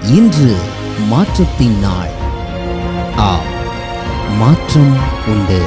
இன்று மாற்றத்தின் நாள் ஆ மாற்றம் உண்டு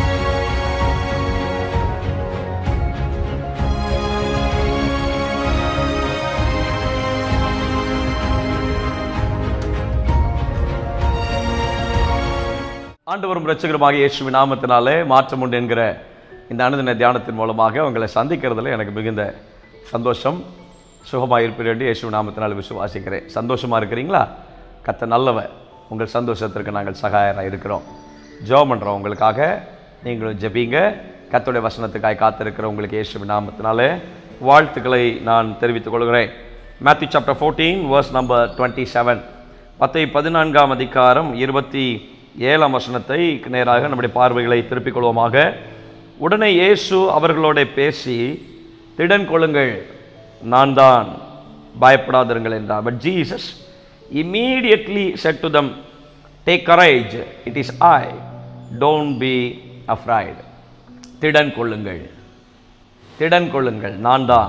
ஆண்டவரும் இரட்சகருமாக இயேசுவின் நாமத்தினாலே மாற்றம் உண்டு என்கிற இந்த அனுதின தியானத்தின் மூலமாக உங்களை சந்திக்கிறதுல எனக்கு மிகுந்த சந்தோஷம் சுகமாக இருப்பீர்கள் என்று இயேசுவின் நாமத்தினால் விசுவாசிக்கிறேன் சந்தோஷமாக இருக்கிறீங்களா கத்த நல்லவர் உங்கள் சந்தோஷத்திற்கு நாங்கள் சகாயராக இருக்கிறோம் ஜெபம் பண்ணுறோம் உங்களுக்காக நீங்களும் ஜெபிங்க கத்தோடைய வசனத்துக்காய் காத்திருக்கிற உங்களுக்கு இயேசுவின் நாமத்தினாலே வாழ்த்துக்களை நான் தெரிவித்துக் கொள்கிறேன் Matthew chapter fourteen verse number twenty seven பத்தை பதினான்காம் அதிகாரம் இருபத்தி ஏழாம் வசனத்தை நேராக நம்முடைய பார்வைகளை திருப்பிக் கொள்வோமாக உடனே இயேசு அவர்களோட பேசி திடன் கொள்ளுங்கள் நான் தான் பயப்படாதிருங்கள் என்றார் but Jesus immediately said to them take courage it is i don't be afraid திடன் கொள்ளுங்கள் திடன் கொள்ளுங்கள் நான் தான்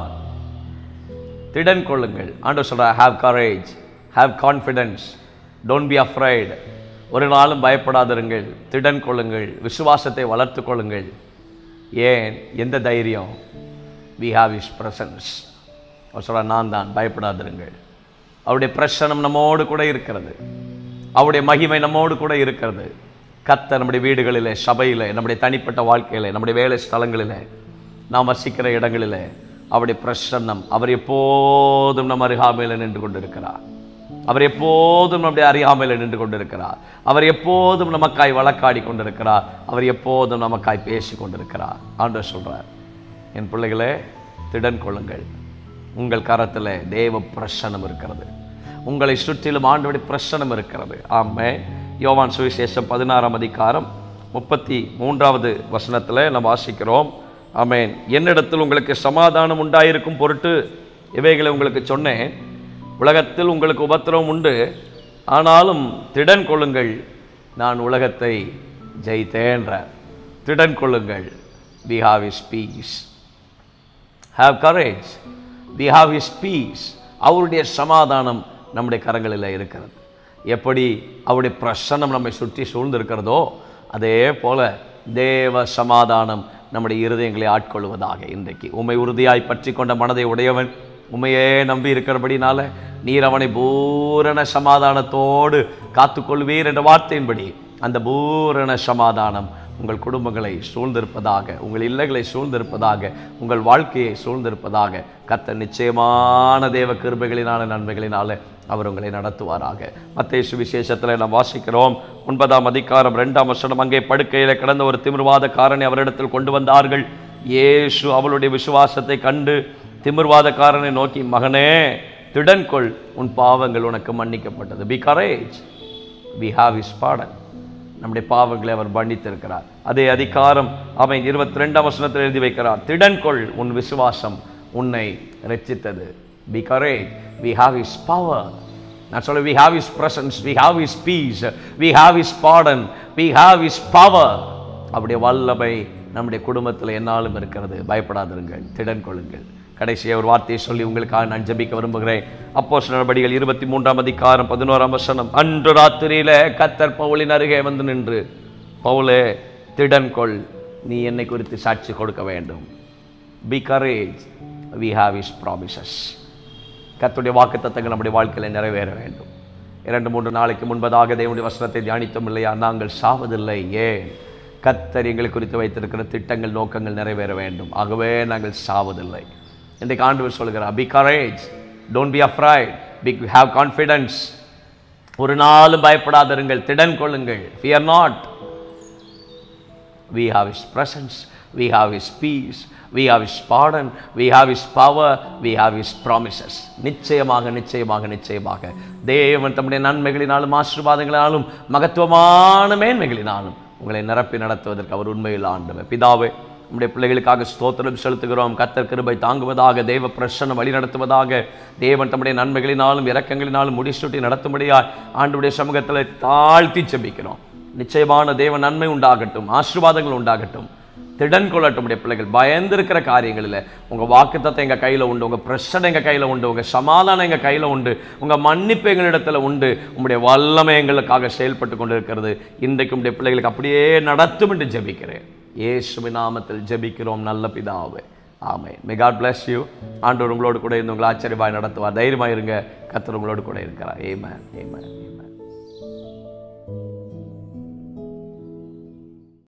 திடன் கொள்ளுங்கள் ஆண்டவர் சொல்ற have courage have confidence don't be afraid ஒரு நாளும் பயப்படாதிருங்கள் திடன் கொள்ளுங்கள் விசுவாசத்தை வளர்த்து கொள்ளுங்கள் ஏன் எந்த தைரியம் வி ஹாவ் இஸ் பிரசன்ஸ் அவர் சொல்ற நான் தான் பயப்படாதிருங்கள் அவருடைய பிரசனம் நம்மோடு கூட இருக்கிறது அவருடைய மகிமை நம்மோடு கூட இருக்கிறது கத்த நம்முடைய வீடுகளிலே சபையிலே நம்முடைய தனிப்பட்ட வாழ்க்கையிலே நம்முடைய வேலை ஸ்தலங்களிலே நாம் வசிக்கிற இடங்களிலே அவருடைய பிரசன்னம் அவர் எப்போதும் நம் அருகாமையில் நின்று கொண்டிருக்கிறார் அவர் எப்போதும் நம்முடைய அறியாமையில் நின்று கொண்டிருக்கிறார் அவர் எப்போதும் நமக்காய் வழக்காடி கொண்டிருக்கிறார் அவர் எப்போதும் நமக்காய் பேசி கொண்டிருக்கிறார் ஆண்டவர் சொல்றார் என் பிள்ளைகளே திடன் கொள்ளுங்கள் உங்கள் கரத்தில் தேவ பிரசனம் இருக்கிறது உங்களை சுற்றிலும் ஆண்டவருடைய பிரசனம் இருக்கிறது ஆமே யோவான் சுவிசேஷம் பதினாறாம் அதிகாரம் முப்பத்தி மூன்றாவது வசனத்தில் நம்ம வாசிக்கிறோம் ஆமேன் என்னிடத்தில் உங்களுக்கு சமாதானம் உண்டாயிருக்கும் பொருட்டு இவைகளை உங்களுக்கு சொன்னேன் உலகத்தில் உங்களுக்கு உபத்திரவம் உண்டு ஆனாலும் திடன் கொள்ளுங்கள் நான் உலகத்தை ஜெயித்தேன்ற திடன் கொள்ளுங்கள் we have his peace have courage we have his peace அவருடைய சமாதானம் நம்முடைய கரங்களில் இருக்கிறது எப்படி அவருடைய பிரசன்னம் நம்மை சுற்றி சூழ்ந்திருக்கிறதோ அதே போல தேவ சமாதானம் நம்முடைய இருதயங்களை ஆட்கொள்வதாக இன்றைக்கு உண்மை உறுதியாய் பற்றி கொண்ட மனதை உடையவன் உண்மையே நம்பி இருக்கிறபடினால நீர் அவனை பூரண சமாதானத்தோடு காத்துக்கொள்வீர் என்ற வார்த்தையின்படி அந்த பூரண சமாதானம் உங்கள் குடும்பங்களை சூழ்ந்திருப்பதாக உங்கள் இல்லங்களை சூழ்ந்திருப்பதாக உங்கள் வாழ்க்கையை சூழ்ந்திருப்பதாக கத்த நிச்சயமான தேவ கிருபைகளினால நன்மைகளினால அவர் உங்களை நடத்துவாராக மத்திய சுவிசேஷத்தில் நாம் வாசிக்கிறோம் ஒன்பதாம் அதிகாரம் ரெண்டாம் வருஷம் அங்கே படுக்கையில் கிடந்த ஒரு திமிர்வாதக்காரனை அவரிடத்தில் கொண்டு வந்தார்கள் இயேசு அவளுடைய விசுவாசத்தை கண்டு திமிர்வாதக்காரனை நோக்கி மகனே திடன் கொள் உன் பாவங்கள் உனக்கு மன்னிக்கப்பட்டது be courage we have his pardon நம்முடைய பாவங்களை அவர் மன்னித்திருக்கிறார் அதே அதிகாரம் அவன் இருபத்தி ரெண்டாம் வசனத்தில் எழுதி வைக்கிறார் திடன் கொள் உன் விசுவாசம் உன்னை ரட்சித்தது be courage we have his power நான் சொல்ல we have his presence we have his peace we have his pardon we have his power அவருடைய வல்லமை நம்முடைய குடும்பத்தில் என்னாலும் இருக்கிறது பயப்படாதிருங்கள் திடன் கொள்ளுங்கள் கடைசியாக ஒரு வார்த்தையை சொல்லி உங்களுக்காக நான் ஜெபிக்க விரும்புகிறேன் அப்போ நடவடிக்கைகள் இருபத்தி மூன்றாம் அதிகாரம் பதினோராம் வசனம் அன்று ராத்திரியில கத்தர் பவுலின் அருகே வந்து நின்று பவுலே திடன் கொள் நீ என்னை குறித்து சாட்சி கொடுக்க வேண்டும் be courage we have his promises கத்துடைய வாக்கு தத்தங்கள் நம்முடைய வாழ்க்கையில் நிறைவேற வேண்டும் இரண்டு மூன்று நாளைக்கு முன்பதாக தேவனுடைய வசனத்தை தியானித்தோம் இல்லையா நாங்கள் சாவதில்லை ஏன் கத்தர் எங்களை குறித்து வைத்திருக்கிற திட்டங்கள் நோக்கங்கள் நிறைவேற வேண்டும் ஆகவே நாங்கள் சாவதில்லை இன்றைக்கு ஆண்டவர் சொல்கிறார் be courage don't be afraid be have confidence ஒரு நாளும் பயப்படாதிருங்கள் திடன் கொள்ளுங்கள் fear not we have his presence we have his peace we have his pardon we have his power we have his promises நிச்சயமாக நிச்சயமாக நிச்சயமாக தேவன் தம்முடைய நன்மைகளினாலும் ஆசீர்வாதங்களினாலும் மகத்துவமான மேன்மைகளினாலும் உங்களை நிரப்பி நடத்துவதற்கு அவர் உண்மையில் ஆண்டவர் பிதாவே நம்முடைய பிள்ளைகளுக்காக ஸ்தோத்திரம் செலுத்துகிறோம் கத்தர் கிருபை தாங்குவதாக தேவ பிரசனம் வழி நடத்துவதாக தேவன் தம்முடைய நன்மைகளினாலும் இரக்கங்களினாலும் முடிசூட்டி நடத்தும்படியாய் ஆண்டுடைய சமூகத்தில் தாழ்த்தி செபிக்கிறோம் நிச்சயமான தேவ நன்மை உண்டாகட்டும் ஆசீர்வாதங்கள் உண்டாகட்டும் திடன் கொள்ளட்டும் உடைய பிள்ளைகள் பயந்திருக்கிற காரியங்களில் உங்கள் வாக்குத்தத்தை எங்கள் கையில் உண்டு உங்கள் பிரஷன் எங்கள் கையில் உண்டு உங்கள் சமாதானம் எங்கள் கையில் உண்டு உங்கள் மன்னிப்பு எங்களிடத்தில் உண்டு உங்களுடைய வல்லமை எங்களுக்காக செயல்பட்டு கொண்டு இருக்கிறது இன்றைக்கு உடைய பிள்ளைகளுக்கு அப்படியே நடத்தும் என்று ஜெபிக்கிறேன் இயேசுவின் நாமத்தில் ஜெபிக்கிறோம் நல்ல பிதாவே ஆமே மே காட் bless யூ ஆண்டவர் உங்களோடு கூட இருந்து உங்களை ஆச்சரியமாய் நடத்துவார் தைரியமாக இருங்க கத்தர் உங்களோடு கூட இருக்கிறார் ஏமேன் ஏமேன் ஏமேன்